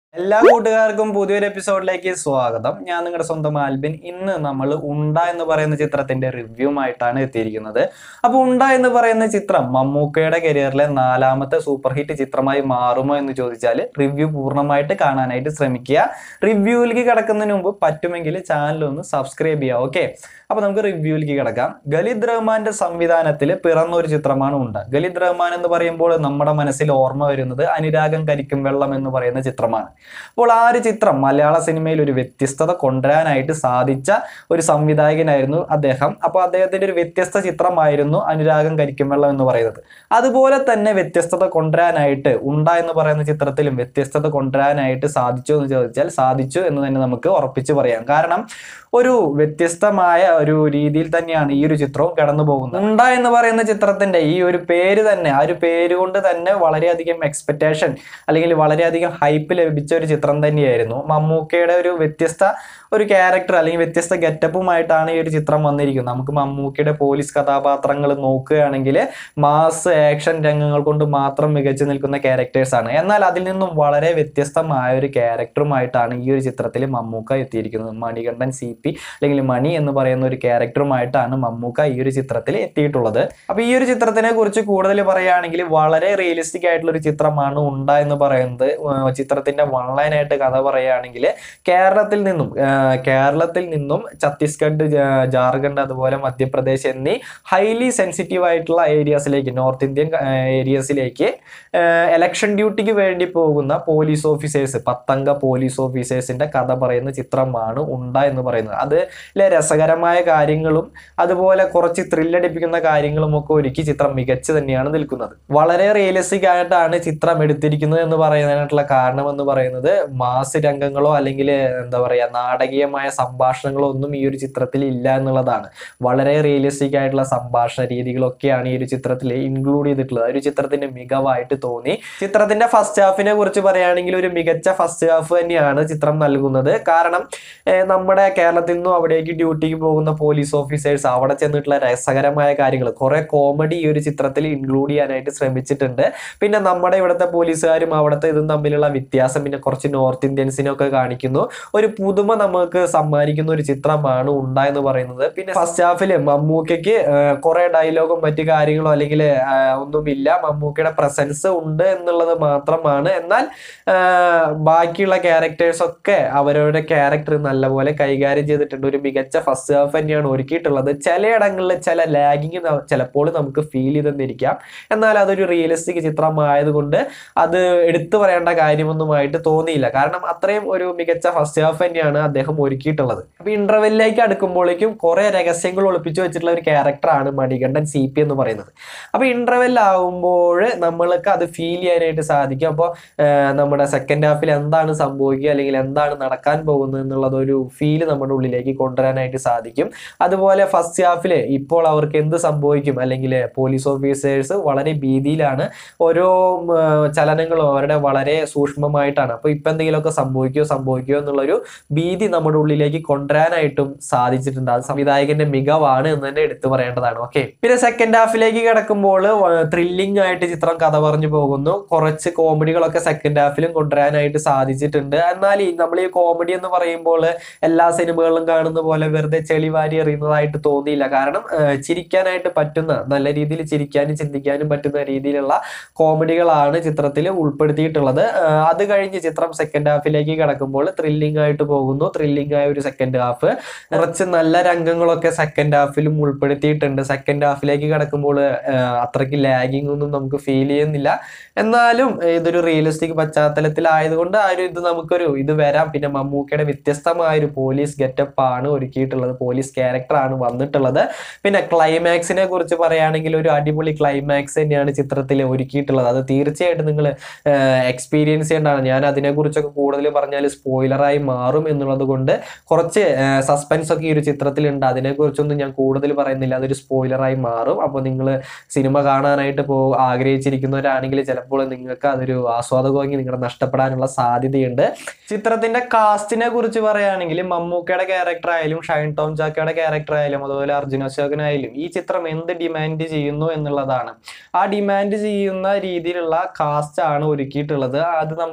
എല്ലാ കൂട്ടുകാർക്കും പുതിയൊരു എപ്പിസോഡിലേക്ക് സ്വാഗതം ഞാൻ നിങ്ങളുടെ സ്വന്തം ആൽബിൻ ഇന്ന് നമ്മൾ ഉണ്ട എന്ന് പറയുന്ന ചിത്രത്തിന്റെ റിവ്യൂമായിട്ടാണ് എത്തിയിരിക്കുന്നത് അപ്പോൾ ഉണ്ട എന്ന് പറയുന്ന ചിത്രം മമ്മൂക്കയുടെ കരിയറിലെ നാലാമത്തെ സൂപ്പർ ഹിറ്റ് ചിത്രമായി മാറുമോ എന്ന് ചോദിച്ചാൽ റിവ്യൂ പൂർണ്ണമായിട്ട് കാണാനായിട്ട് ശ്രമിക്കുക റിവ്യൂവിലേക്ക് കിടക്കുന്നതിന് മുമ്പ് പറ്റുമെങ്കിൽ ചാനൽ ഒന്ന് സബ്സ്ക്രൈബ് ചെയ്യുക ഓക്കെ അപ്പോൾ നമുക്ക് റിവ്യൂവിലേക്ക് കിടക്കാം ഗലിദ് റഹ്മാന്റെ സംവിധാനത്തിൽ പിറന്ന ഒരു ചിത്രമാണ് ഉണ്ട ഗലിദ് റഹ്മാൻ എന്ന് പറയുമ്പോൾ നമ്മുടെ മനസ്സിൽ ഓർമ്മ വരുന്നത് അനുരാഗം കരിക്കും വെള്ളം എന്ന് പറയുന്ന ചിത്രമാണ് അപ്പോൾ ആ ഒരു ചിത്രം മലയാള സിനിമയിൽ ഒരു വ്യത്യസ്തത കൊണ്ടുവരാനായിട്ട് സാധിച്ച ഒരു സംവിധായകനായിരുന്നു അദ്ദേഹം അപ്പോൾ അദ്ദേഹത്തിന്റെ ഒരു വ്യത്യസ്ത ചിത്രമായിരുന്നു അനുരാഗം കരിക്കും വെള്ളം എന്ന് പറയുന്നത് അതുപോലെ തന്നെ വ്യത്യസ്തത കൊണ്ടുവരാനായിട്ട് ഉണ്ട എന്ന് പറയുന്ന ചിത്രത്തിലും വ്യത്യസ്തത കൊണ്ടുവരാനായിട്ട് സാധിച്ചു എന്ന് ചോദിച്ചാൽ സാധിച്ചു എന്ന് തന്നെ നമുക്ക് ഉറപ്പിച്ച് പറയാം കാരണം ഒരു വ്യത്യസ്തമായ ഒരു രീതിയിൽ തന്നെയാണ് ഈ ഒരു ചിത്രവും കടന്നു പോകുന്നത് ഉണ്ട എന്ന് പറയുന്ന ചിത്രത്തിന്റെ ഈ ഒരു പേര് തന്നെ ആ ഒരു പേര് കൊണ്ട് തന്നെ വളരെയധികം എക്സ്പെക്ടേഷൻ അല്ലെങ്കിൽ വളരെയധികം ഹൈപ്പ് ലഭിച്ച ഒരു ചിത്രം തന്നെയായിരുന്നു മമ്മൂക്കയുടെ ഒരു വ്യത്യസ്ത ഒരു ക്യാരക്ടർ അല്ലെങ്കിൽ വ്യത്യസ്ത ഗെറ്റപ്പുമായിട്ടാണ് ഈ ഒരു ചിത്രം വന്നിരിക്കുന്നത് നമുക്ക് മമ്മൂക്കയുടെ പോലീസ് കഥാപാത്രങ്ങൾ നോക്കുകയാണെങ്കിൽ മാസ് ആക്ഷൻ രംഗങ്ങൾ കൊണ്ട് മാത്രം മികച്ചു നിൽക്കുന്ന ക്യാരക്ടേഴ്സ് ആണ് എന്നാൽ അതിൽ നിന്നും വളരെ വ്യത്യസ്തമായ ഒരു ക്യാരക്ടറുമായിട്ടാണ് ഈ ഒരു ചിത്രത്തിൽ മമ്മൂക്ക എത്തിയിരിക്കുന്നത് മണികണ്ഠൻ സി പി അല്ലെങ്കിൽ മണി എന്ന് പറയുന്ന ഒരു ക്യാരക്ടറുമായിട്ടാണ് മമ്മൂക്ക ഈ ഒരു ചിത്രത്തിൽ എത്തിയിട്ടുള്ളത് അപ്പൊ ഈ ഒരു ചിത്രത്തിനെ കുറിച്ച് കൂടുതൽ പറയുകയാണെങ്കിൽ വളരെ റിയലിസ്റ്റിക് ആയിട്ടുള്ള ഒരു ചിത്രമാണ് ഉണ്ട എന്ന് പറയുന്നത് ഏർ ചിത്രത്തിന്റെ വൺലൈനായിട്ട് കഥ പറയുകയാണെങ്കിൽ കേരളത്തിൽ നിന്നും ഏർ കേരളത്തിൽ നിന്നും ഛത്തീസ്ഗഡ് ജാ- ജാർഖണ്ഡ് അതുപോലെ മധ്യപ്രദേശ് എന്നീ ഹൈലി സെൻസിറ്റീവ് ആയിട്ടുള്ള ഏരിയാസിലേക്ക് നോർത്ത് ഇന്ത്യൻ ഏരിയസിലേക്ക് എലക്ഷൻ ഡ്യൂട്ടിക്ക് വേണ്ടി പോകുന്ന പോലീസ് ഓഫീസേഴ്സ് പത്തംഗ പോലീസ് ഓഫീസേഴ്സിന്റെ കഥ പറയുന്ന ചിത്രമാണ് ഉണ്ട എന്ന് പറയുന്നത് അതിലെ രസകരമായ കാര്യങ്ങളും അതുപോലെ കുറച്ച് ത്രില്ലടിപ്പിക്കുന്ന കാര്യങ്ങളും ഒക്കെ ഒരുക്കി ചിത്രം മികച്ചു തന്നെയാണ് നിൽക്കുന്നത് വളരെ റിയലിസ്റ്റിക് ആയിട്ടാണ് ചിത്രം എടുത്തിരിക്കുന്നത് എന്ന് പറയുന്നതിനായിട്ടുള്ള കാരണം എന്ന് പറയുന്നത് മാസ് രംഗങ്ങളോ അല്ലെങ്കിൽ എന്താ പറയുക നാടകീയമായ സംഭാഷണങ്ങളോ ഒന്നും ഈ ഒരു ചിത്രത്തിൽ ഇല്ല എന്നുള്ളതാണ് വളരെ റിയലിസ്റ്റിക് ആയിട്ടുള്ള സംഭാഷണ രീതികളൊക്കെയാണ് ഈ ഒരു ചിത്രത്തിൽ ഇൻക്ലൂഡ് ചെയ്തിട്ടുള്ളത് ആ ഒരു ചിത്രത്തിന്റെ മികവായിട്ട് തോന്നി ചിത്രത്തിന്റെ ഫസ്റ്റ് ഹാഫിനെ കുറിച്ച് പറയുകയാണെങ്കിൽ ഒരു മികച്ച ഫസ്റ്റ് ഹാഫ് തന്നെയാണ് ചിത്രം നൽകുന്നത് കാരണം ഏർ നമ്മുടെ കേരളത്തിൽ നിന്നും അവിടേക്ക് ഡ്യൂട്ടിക്ക് പോകുന്ന പോലീസ് ഓഫീസേഴ്സ് അവിടെ ചെന്നിട്ടുള്ള രസകരമായ കാര്യങ്ങൾ കുറെ കോമഡി ഈ ഒരു ചിത്രത്തിൽ ഇൻക്ലൂഡ് ചെയ്യാനായിട്ട് ശ്രമിച്ചിട്ടുണ്ട് പിന്നെ നമ്മുടെ ഇവിടുത്തെ പോലീസുകാരും അവിടുത്തെ ഇതും തമ്മിലുള്ള വ്യത്യാസം പിന്നെ കുറച്ച് നോർത്ത് ഇന്ത്യൻസിനൊക്കെ കാണിക്കുന്നു ഒരു പുതുമ നമുക്ക് സമ്മാനിക്കുന്ന ഒരു ചിത്രമാണ് ഉണ്ട എന്ന് പറയുന്നത് പിന്നെ ഫസ്റ്റ് ഹാഫിൽ മമ്മൂക്കയ്ക്ക് കുറെ ഡയലോഗും മറ്റു കാര്യങ്ങളോ അല്ലെങ്കിൽ ഒന്നുമില്ല മമ്മൂക്കയുടെ പ്രസൻസ് ഉണ്ട് എന്നുള്ളത് മാത്രമാണ് എന്നാൽ ആ, ബാക്കിയുള്ള ക്യാരക്ടേഴ്സ് ഒക്കെ അവരവരുടെ ക്യാരക്ടർ നല്ലപോലെ കൈകാര്യം ചെയ്തിട്ടുണ്ട് ഒരു മികച്ച ഫസ്റ്റ് ഹാഫ് തന്നെയാണ് ഒരുക്കിയിട്ടുള്ളത് ചിലയിടങ്ങളിൽ ചില ലാഗിങ് ചിലപ്പോൾ നമുക്ക് ഫീൽ ചെയ്തെന്നിരിക്കാം എന്നാൽ അതൊരു റിയലിസ്റ്റിക് ചിത്രമായതുകൊണ്ട് അത് എടുത്തു പറയേണ്ട കാര്യമൊന്നുമായിട്ട് തോന്നിയില്ല കാരണം അത്രയും ഒരു മികച്ച ഫസ്റ്റ് ഹാഫ് തന്നെയാണ് അദ്ദേഹം ഒരുക്കിയിട്ടുള്ളത് അപ്പൊ ഇന്റർവെല്ലിലേക്ക് അടുക്കുമ്പോഴേക്കും കുറെ രഹസ്യങ്ങൾ ഒളിപ്പിച്ചു വെച്ചിട്ടുള്ള ഒരു ക്യാരക്ടറാണ് മണികണ്ഠൻ സി പി എന്ന് പറയുന്നത് അപ്പൊ ഇന്റർവെൽ ആവുമ്പോൾ നമ്മൾക്ക് അത് ഫീൽ ചെയ്യാനായിട്ട് സാധിക്കും അപ്പോൾ നമ്മുടെ സെക്കൻഡ് ഹാഫിൽ എന്താണ് സംഭവിക്കുക അല്ലെങ്കിൽ എന്താണ് നടക്കാൻ പോകുന്നത് എന്നുള്ളത് ഒരു ഫീല് നമ്മുടെ ഉള്ളിലേക്ക് കൊണ്ടുവരാനായിട്ട് സാധിക്കും അതുപോലെ ഫസ്റ്റ് ഹാഫിൽ ഇപ്പോൾ അവർക്ക് എന്ത് സംഭവിക്കും അല്ലെങ്കിൽ പോലീസ് ഓഫീസേഴ്സ് വളരെ ഭീതിയിലാണ് ഓരോ ഉം, ആ, ചലനങ്ങളും അവരുടെ വളരെ സൂക്ഷ്മമായിട്ടാണ് അപ്പോൾ ഇപ്പം എന്തെങ്കിലുമൊക്കെ സംഭവിക്കുകയോ സംഭവിക്കുകയോ എന്നുള്ളൊരു ഭീതി നമ്മുടെ ഉള്ളിലേക്ക് കൊണ്ടുവരാനായിട്ടും സാധിച്ചിട്ടുണ്ട് അത് സംവിധായകന്റെ മികവാണ് എന്ന് തന്നെ എടുത്തു പറയേണ്ടതാണ് ഓക്കെ പിന്നെ സെക്കൻഡ് ഹാഫിലേക്ക് കിടക്കുമ്പോൾ ത്രില്ലിംഗ് ആയിട്ട് ചിത്രം കഥ പറഞ്ഞു പോകുന്നു കുറച്ച് കോമഡികളൊക്കെ സെക്കൻഡ് ഹാഫിലും കൊണ്ടുവരാനായിട്ട് സാധിച്ചിട്ടുണ്ട് എന്നാൽ ഈ നമ്മൾ ഈ കോമഡി എന്ന് പറയുമ്പോൾ എല്ലാ സിനിമകളിലും കാണുന്ന പോലെ വെറുതെ ചെളിവാരി എറിയുന്നതായിട്ട് തോന്നിയില്ല കാരണം ആ, ചിരിക്കാനായിട്ട് പറ്റുന്ന നല്ല രീതിയിൽ ചിരിക്കാനും ചിന്തിക്കാനും പറ്റുന്ന രീതിയിലുള്ള കോമഡികളാണ് ചിത്രത്തിൽ ഉൾപ്പെടുത്തിയിട്ടുള്ളത് ആ, അത് കഴിഞ്ഞ് ചിത്രം സെക്കൻഡ് ഹാഫിലേക്ക് കിടക്കുമ്പോൾ ത്രില്ലിംഗ് ആയിട്ട് പോകുന്നു ത്രില്ലിംഗ് ആയ ഒരു സെക്കൻഡ് ഹാഫ് കുറച്ച് നല്ല രംഗങ്ങളൊക്കെ സെക്കൻഡ് ഹാഫിലും ഉൾപ്പെടുത്തിയിട്ടുണ്ട് സെക്കൻഡ് ഹാഫിലേക്ക് കിടക്കുമ്പോൾ അത്രയ്ക്ക് ലാഗിങ് ഒന്നും നമുക്ക് ഫീൽ ചെയ്യുന്നില്ല എന്നാലും ഇതൊരു റിയലിസ്റ്റിക് പശ്ചാത്തലത്തിലായതുകൊണ്ട് ആ ഒരു ഇത് നമുക്കൊരു ഇത് വരാം പിന്നെ മമ്മൂക്കയുടെ വ്യത്യസ്തമായ ഒരു പോലീസ് ഗെറ്റപ്പ് ആണ് ഒരുക്കിയിട്ടുള്ളത് പോലീസ് ക്യാരക്ടറാണ് വന്നിട്ടുള്ളത് പിന്നെ ക്ലൈമാക്സിനെ കുറിച്ച് പറയുകയാണെങ്കിൽ ഒരു അടിപൊളി ക്ലൈമാക്സ് തന്നെയാണ് ചിത്രത്തിൽ ഒരുക്കിയിട്ടുള്ളത് അത് തീർച്ചയായിട്ടും നിങ്ങൾ എക്സ്പീരിയൻസ് ചെയ്യേണ്ടതാണ് ഞാൻ അതിനെക്കുറിച്ചൊക്കെ കൂടുതൽ പറഞ്ഞാൽ സ്പോയിലറായി മാറും എന്നുള്ളത് കൊണ്ട് കുറച്ച് സസ്പെൻസ് ഒക്കെ ഈ ഒരു ചിത്രത്തിലുണ്ട് അതിനെക്കുറിച്ചൊന്നും ഞാൻ കൂടുതൽ പറയുന്നില്ല അതൊരു സ്പോയിലറായി മാറും അപ്പോൾ നിങ്ങൾ സിനിമ കാണാനായിട്ട് പോ ആഗ്രഹിച്ചിരിക്കുന്നവരാണെങ്കിൽ ചിലപ്പോൾ നിങ്ങൾക്ക് അതൊരു ആസ്വാദകമെങ്കിൽ നിങ്ങളുടെ നഷ്ടപ്പെടാനുള്ള സാധ്യതയുണ്ട് ചിത്രത്തിന്റെ കാസ്റ്റിനെ കുറിച്ച് പറയുകയാണെങ്കിൽ മമ്മൂക്കയുടെ ക്യാരക്ടർ ആയാലും ഷൈൻ ടോം ചാക്കയുടെ ക്യാരക്ടർ ആയാലും അതുപോലെ അർജുന അശോകനായാലും ഈ ചിത്രം എന്ത് ഡിമാൻഡ് ചെയ്യുന്നു എന്നുള്ളതാണ് ആ ഡിമാൻഡ് ചെയ്യുന്ന രീതിയിലുള്ള കാസ്റ്റ് ആണ് ഒരുക്കിയിട്ടുള്ളത് അത് നമുക്ക് ആ ഒരു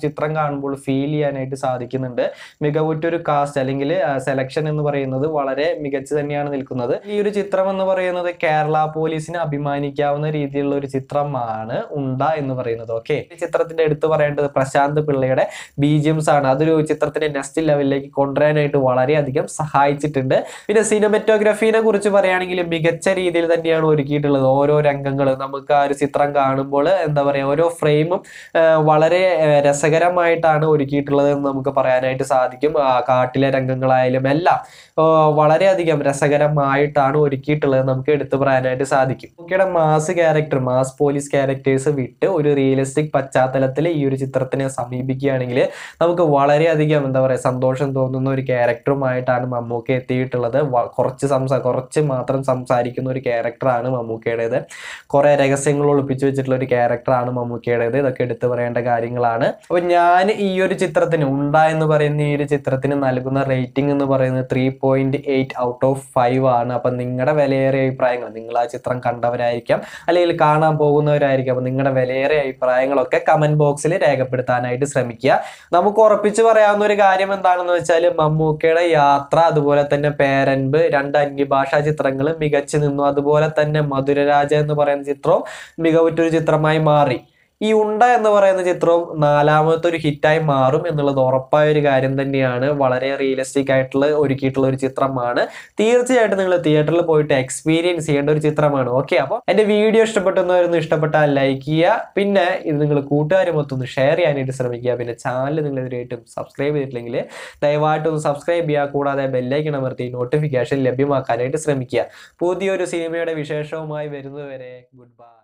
ചിത്രം കാണുമ്പോൾ ഫീൽ ചെയ്യാനായിട്ട് സാധിക്കുന്നുണ്ട് മികവുറ്റൊരു കാസ്റ്റ് അല്ലെങ്കിൽ സെലക്ഷൻ എന്ന് പറയുന്നത് വളരെ മികച്ചു തന്നെയാണ് നിൽക്കുന്നത് ഈ ഒരു ചിത്രം എന്ന് പറയുന്നത് കേരള പോലീസിന് അഭിമാനിക്കാവുന്ന രീതിയിലുള്ള ഒരു ചിത്രമാണ് ഉണ്ട എന്ന് പറയുന്നത് ഓക്കെ ഈ ചിത്രത്തിന്റെ എടുത്തു പറയേണ്ടത് പ്രശാന്ത് പിള്ളയുടെ ബീജിയംസ് ആണ് അതൊരു ചിത്രത്തിന്റെ നെക്സ്റ്റ് ലെവലിലേക്ക് കൊണ്ടുവരാനായിട്ട് വളരെയധികം സഹായിച്ചിട്ടുണ്ട് പിന്നെ സിനിമറ്റോഗ്രഫീനെ കുറിച്ച് പറയുകയാണെങ്കിൽ മികച്ച രീതിയിൽ തന്നെയാണ് ഒരുക്കിയിട്ടുള്ളത് ഓരോ രംഗങ്ങളും നമുക്ക് ആ ഒരു ചിത്രം കാണുമ്പോൾ എന്താ പറയുക ഓരോ ഫ്രെയിമും വളരെ ആ, രസകരമായിട്ടാണ് ഒരുക്കിയിട്ടുള്ളത് എന്ന് നമുക്ക് പറയാനായിട്ട് സാധിക്കും ആ, കാട്ടിലെ രംഗങ്ങളായാലും എല്ലാം ആ, വളരെയധികം രസകരമായിട്ടാണ് ഒരുക്കിയിട്ടുള്ളത് നമുക്ക് എടുത്തു പറയാനായിട്ട് സാധിക്കും ഓക്കെയുടെ mass character mass police characters വിട്ട് ഒരു റിയലിസ്റ്റിക് പശ്ചാത്തലത്തിൽ ഈ ഒരു ചിത്രത്തിനെ സമീപിക്കുകയാണെങ്കിൽ നമുക്ക് വളരെയധികം എന്താ പറയുക സന്തോഷം തോന്നുന്ന ഒരു ക്യാരക്ടറുമായിട്ടാണ് മമ്മൂക്ക എത്തിയിട്ടുള്ളത് വ- കുറച്ച് സംസാ കുറച്ച് മാത്രം സംസാരിക്കുന്ന ഒരു ക്യാരക്ടറാണ് മമ്മൂക്കയുടേത് കുറെ രഹസ്യങ്ങൾ ഒളിപ്പിച്ചു വെച്ചിട്ടുള്ള ഒരു ക്യാരക്ടറാണ് മമ്മൂക്കയുടേത് ഇതൊക്കെ എടുത്തു പറയേണ്ട കാര്യങ്ങളാണ് അപ്പൊ ഞാൻ ഈ ഒരു ചിത്രത്തിന് ഉണ്ട എന്ന് പറയുന്ന ഈ ഒരു ചിത്രത്തിന് നൽകുന്ന റേറ്റിംഗ് എന്ന് പറയുന്നത് three point eight out of five ആണ് അപ്പൊ നിങ്ങളുടെ വിലയേറിയ അഭിപ്രായങ്ങൾ നിങ്ങൾ ആ ചിത്രം കണ്ടവരായിരിക്കാം അല്ലെങ്കിൽ കാണാൻ പോകുന്നവരായിരിക്കാം അപ്പൊ നിങ്ങളുടെ വിലയേറിയ അഭിപ്രായങ്ങളൊക്കെ കമന്റ് ബോക്സിൽ രേഖപ്പെടുത്താനായിട്ട് ശ്രമിക്കുക നമുക്ക് ഉറപ്പിച്ച് പറയാവുന്ന ഒരു കാര്യം എന്താണെന്ന് വെച്ചാൽ മമ്മൂക്കയുടെ യാത്ര അതുപോലെ തന്നെ പേരൻപ് രണ്ട് അന്യഭാഷാ ചിത്രങ്ങൾ മികച്ചു നിന്നു അതുപോലെ തന്നെ മധുരരാജ എന്ന് പറയുന്ന ചിത്രവും മികവുറ്റൊരു ചിത്രമായി മാറി ഈ ഉണ്ട എന്ന് പറയുന്ന ചിത്രവും നാലാമത്തെ ഒരു ഹിറ്റായി മാറും എന്നുള്ളത് ഉറപ്പായ ഒരു കാര്യം തന്നെയാണ് വളരെ റിയലിസ്റ്റിക് ആയിട്ടുള്ള ഒരുക്കിയിട്ടുള്ള ഒരു ചിത്രമാണ് തീർച്ചയായിട്ടും നിങ്ങൾ തിയേറ്ററിൽ പോയിട്ട് എക്സ്പീരിയൻസ് ചെയ്യേണ്ട ഒരു ചിത്രമാണ് ഓക്കെ അപ്പോൾ എൻ്റെ വീഡിയോ ഇഷ്ടപ്പെട്ടെന്നവരൊന്നും ഇഷ്ടപ്പെട്ടാൽ ലൈക്ക് ചെയ്യുക പിന്നെ ഇത് നിങ്ങൾ കൂട്ടുകാരുമൊത്ത് ഒന്ന് ഷെയർ ചെയ്യാനായിട്ട് ശ്രമിക്കുക പിന്നെ ചാനൽ നിങ്ങൾ ഇതിനായിട്ടും സബ്സ്ക്രൈബ് ചെയ്തിട്ടില്ലെങ്കിൽ ദയവായിട്ട് ഒന്ന് സബ്സ്ക്രൈബ് ചെയ്യുക കൂടാതെ ബെല്ലൈക്കൺ അമർത്തി നോട്ടിഫിക്കേഷൻ ലഭ്യമാക്കാനായിട്ട് ശ്രമിക്കുക പുതിയൊരു സിനിമയുടെ വിശേഷവുമായി വരുന്നതുവരെ ഗുഡ് ബൈ